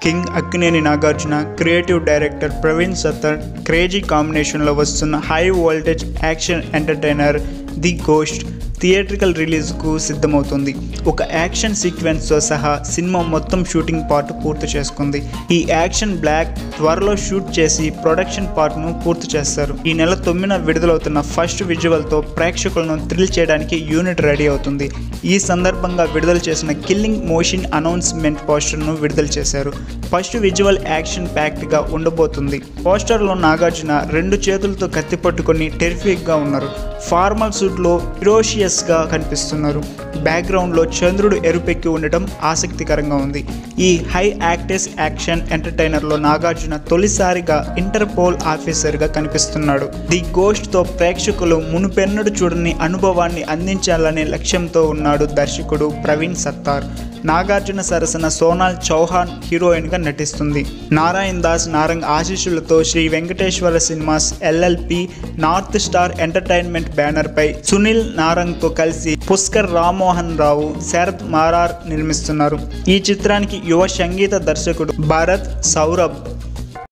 king Akkineni Nagarjuna creative director Praveen Sattaru crazy కాంబినేషన్లో వస్తున్న high voltage action entertainer the ghost theatrical రిలీజ్కు సిద్ధమవుతుంది ఒక యాక్షన్ సీక్వెన్స్తో సహా సినిమా మొత్తం షూటింగ్ పార్ట్ పూర్తి చేసుకుంది ఈ యాక్షన్ బ్లాక్ త్వరలో షూట్ చేసి ప్రొడక్షన్ పార్ట్ను పూర్తి చేస్తారు ఈ నెల తొమ్మిదిన విడుదలవుతున్న ఫస్ట్ విజువల్తో ప్రేక్షకులను థ్రిల్ చేయడానికి యూనిట్ రెడీ అవుతుంది ఈ సందర్భంగా విడుదల చేసిన కిల్లింగ్ మోషన్ అనౌన్స్మెంట్ పోస్టర్ను విడుదల చేశారు ఫస్ట్ విజువల్ యాక్షన్ ప్యాక్డ్గా ఉండబోతుంది పోస్టర్లో నాగార్జున రెండు చేతులతో కత్తి పట్టుకొని టెరిఫిక్గా ఉన్నారు ఫార్మల్ సూట్లో ఫిరోషియస్గా కనిపిస్తున్నారు బ్యాక్గ్రౌండ్లో చంద్రుడు ఎరుపెక్కి ఉండటం ఆసక్తికరంగా ఉంది ఈ హై యాక్టెస్ యాక్షన్ ఎంటర్టైనర్లో నాగార్జున తొలిసారిగా ఇంటర్పోల్ ఆఫీసర్గా కనిపిస్తున్నాడు ది గోస్ట్తో ప్రేక్షకులు మునుపెన్నడు చూడని అనుభవాన్ని అందించాలనే లక్ష్యంతో ఉన్నాడు దర్శకుడు ప్రవీణ్ సత్తార్ నాగార్జున సరసన సోనాల్ చౌహాన్ హీరోయిన్గా నటిస్తుంది నారాయణ్ దాస్ నారంగ్ ఆశీస్సులతో Sri Venkateswara cinemas LLP north star entertainment బ్యానర్పై సునీల్ నారంగ్తో కలిసి పుష్కర్ రామ్మోహన్ రావు శరత్ మారార్ నిర్మిస్తున్నారు ఈ చిత్రానికి యువ సంగీత దర్శకుడు భరత్ సౌరభ్